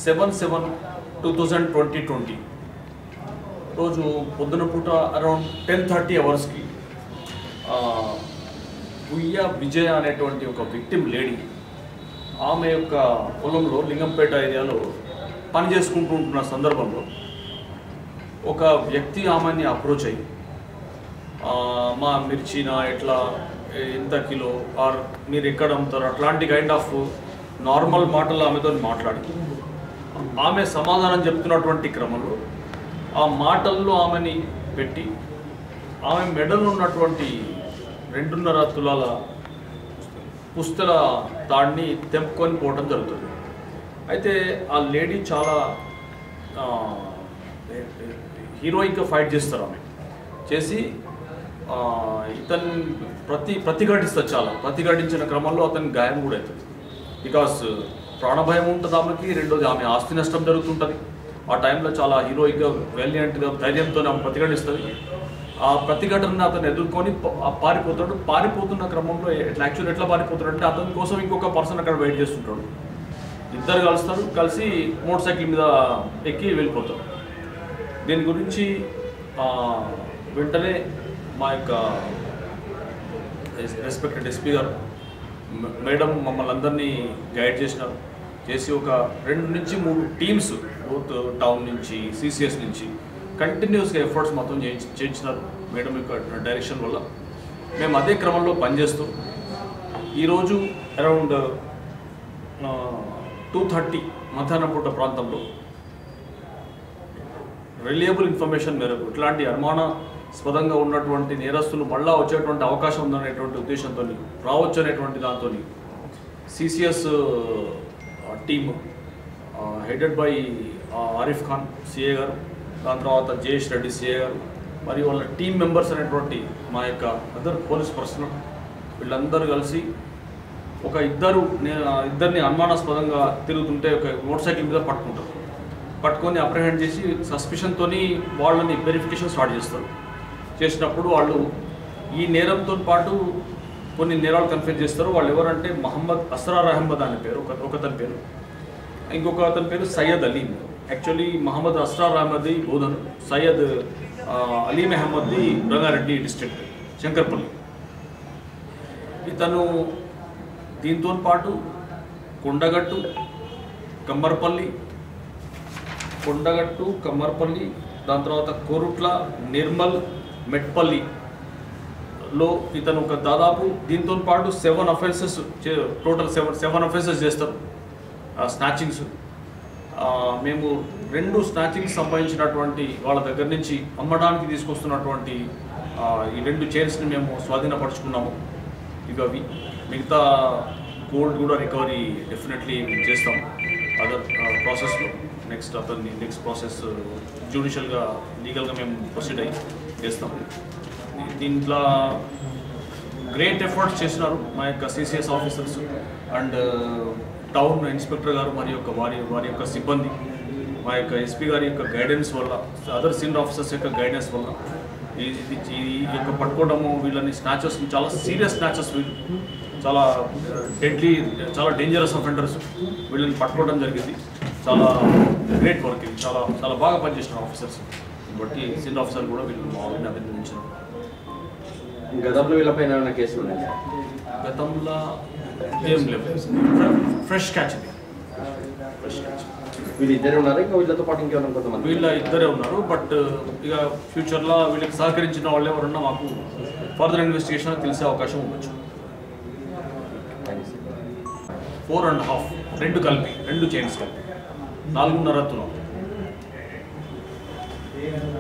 seven seven two thousand twenty twenty రోజు పొద్దున పూట అరౌండ్ టెన్ థర్టీ అవర్స్కి ఉయ్య విజయ అనేటువంటి ఒక విక్టిమ్ లేడీ ఆమె యొక్క పొలంలో లింగంపేట ఏరియాలో పని చేసుకుంటూ ఉంటున్న సందర్భంలో ఒక వ్యక్తి ఆమెని అప్రోచ్ అయ్యి ఆ, మా మిర్చినా ఎట్లా ఎంత కిలో ఆర్ మీరు ఎక్కడ అమ్ముతారు అట్లాంటి కైండ్ ఆఫ్ నార్మల్ మాటలు ఆమెతో మాట్లాడి ఆమె సమాధానం చెప్తున్నటువంటి క్రమంలో ఆ మాటల్లో ఆమెని పెట్టి ఆమె మెడలో ఉన్నటువంటి రెండున్నర తులాల పుస్తల తాడిని తెంపుకొని పోవడం జరుగుతుంది అయితే ఆ లేడీ చాలా హీరోయిక్గా ఫైట్ చేస్తారు ఆమె చేసి ఆ, ఇతను ప్రతి ప్రతిఘటిస్తారు చాలా ప్రతిఘటించిన క్రమంలో అతనికి గాయం కూడా అవుతుంది బికాస్ ప్రాణభయం ఉంటుంది ఆమెకి రెండోది ఆమె ఆస్తి నష్టం జరుగుతుంటుంది ఆ టైంలో చాలా హీరోయిక్గా వేలియంట్గా ధైర్యంతో ఆమె ప్రతిఘటిస్తుంది ఆ ప్రతిఘటనను అతను ఎదుర్కొని ప- ఆ పారిపోతాడు పారిపోతున్న క్రమంలో ఎట్లా యాక్చువల్ ఎట్లా పారిపోతాడు అంటే అతని కోసం ఇంకొక పర్సన్ అక్కడ వెయిట్ చేస్తుంటాడు ఇద్దరు కలుస్తారు కలిసి మోటార్ సైకిల్ మీద ఎక్కి వెళ్ళిపోతారు దీని గురించి ఆ, వెంటనే మా యొక్క రెస్పెక్టెడ్ ఎస్పీ గారు మ- మేడం మమ్మల్ని అందరినీ గైడ్ చేసినారు చేసి ఒక రెండు నుంచి మూడు టీమ్స్ బోత్ టౌన్ నుంచి సిసిఎస్ నుంచి కంటిన్యూస్గా ఎఫర్ట్స్ మొత్తం చేయించి చేయించినారు మేడం యొక్క డైరెక్షన్ వల్ల మేము అదే క్రమంలో పనిచేస్తూ ఈరోజు అరౌండ్ టూ థర్టీ మధ్యాహ్నం పూట ప్రాంతంలో రిలయబుల్ ఇన్ఫర్మేషన్ మేరకు ఇట్లాంటి అనుమానాస్పదంగా ఉన్నటువంటి నేరస్తులు మళ్ళా వచ్చేటువంటి అవకాశం ఉందనేటువంటి ఉద్దేశంతో రావచ్చు అనేటువంటి దాంతో CCS team headed by Arif Khan CA గారు దాని తర్వాత జయేష్ రెడ్డి సిఏ గారు మరియు వాళ్ళ టీం మెంబర్స్ అనేటువంటి మా యొక్క అదర్ పోలీస్ పర్సనల్ వీళ్ళందరూ కలిసి ఒక ఇద్దరు నే- ఇద్దరిని అనుమానాస్పదంగా తిరుగుతుంటే ఒక మోటార్ సైకిల్ మీద పట్టుకుంటారు పట్టుకొని అప్రహెండ్ చేసి సస్పిషన్తో వాళ్ళని వెరిఫికేషన్ స్టార్ట్ చేస్తారు చేసినప్పుడు వాళ్ళు ఈ నేరంతో పాటు కొన్ని నేరాలు కన్ఫ్యూజ్ చేస్తారు వాళ్ళు ఎవరంటే మహమ్మద్ అస్రార్ అహ్మద్ అనే పేరు ఒక ఒకతని పేరు ఇంకొక అతని పేరు సయ్యద్ అలీం యాక్చువల్లీ మహమ్మద్ అస్రార్ అహ్మద్ బోధన్ సయ్యద్ ఆ, అలీం అహ్మద్ది రంగారెడ్డి డిస్ట్రిక్ట్ శంకర్పల్లి ఇతను దీంతో పాటు కొండగట్టు కమ్మర్పల్లి కొండగట్టు కమ్మర్పల్లి దాని తర్వాత కోరుట్ల నిర్మల్ మెట్పల్లి లో ఇతను ఒక దాదాపు దీంతో పాటు seven offences total seven seven offences చేస్తారు స్నాచింగ్స్ మేము రెండు స్నాచింగ్స్ సంబంధించినటువంటి వాళ్ళ దగ్గర నుంచి అమ్మడానికి తీసుకొస్తున్నటువంటి ఆ, ఈ రెండు చైర్స్ని మేము స్వాధీనపరుచుకున్నాము ఇవి అవి మిగతా గోల్డ్ కూడా రికవరీ డెఫినెట్లీ మేము చేస్తాం అదర్ ప్రాసెస్లో నెక్స్ట్ అతన్ని నెక్స్ట్ ప్రాసెస్ జ్యుడిషియల్గా లీగల్గా మేము ప్రొసీడ్ అయ్యి చేస్తాం దీంట్లో గ్రేట్ ఎఫర్ట్స్ చేసినారు మా యొక్క CCS officers and town inspector గారు మరి యొక్క వారి వారి యొక్క సిబ్బంది మా యొక్క ఎస్పీ గారి యొక్క గైడెన్స్ వల్ల అదర్ సీనియర్ ఆఫీసర్స్ యొక్క గైడెన్స్ వల్ల ఈ ఇది- ఈ యొక్క పట్టుకోవడము వీళ్ళని స్నాచెస్ చాలా సీరియస్ స్నాచెస్ వీళ్ళు చాలా డెడ్లీ చాలా డేంజరస్ అఫెండర్స్ వీళ్ళని పట్టుకోవడం జరిగింది చాలా గ్రేట్ వర్క్ ఇది చాలా చాలా బాగా పనిచేసిన ఆఫీసర్స్ బట్టి సీనియర్ ఆఫీసర్ కూడా వీళ్ళు మా వాళ్ళని అభినందించారు గతంలో వీళ్ళపైన ఏమైనా కేసులు ఉన్నాయా గతంలో ఏం లేవు ఫ్రెష్ క్యాచ్ ఇది ఫ్రెష్ క్యాచ్ వీళ్ళు ఇద్దరే ఉన్నారు ఇంకా వీళ్ళతో పాటు ఇంకేమైనా కొంతమంది వీళ్ళ ఇద్దరే ఉన్నారు బట్ ఇక ఫ్యూచర్లో వీళ్ళకి సహకరించిన వాళ్ళు ఎవరన్నా మాకు ఫర్దర్ ఇన్వెస్టిగేషన్ తెలిసే అవకాశం ఉండొచ్చు థ్యాంక్స్ ఫోర్ అండ్ హాఫ్ రెండు కలిపి రెండు చైన్స్ కలిపి నాలుగున్నర తులం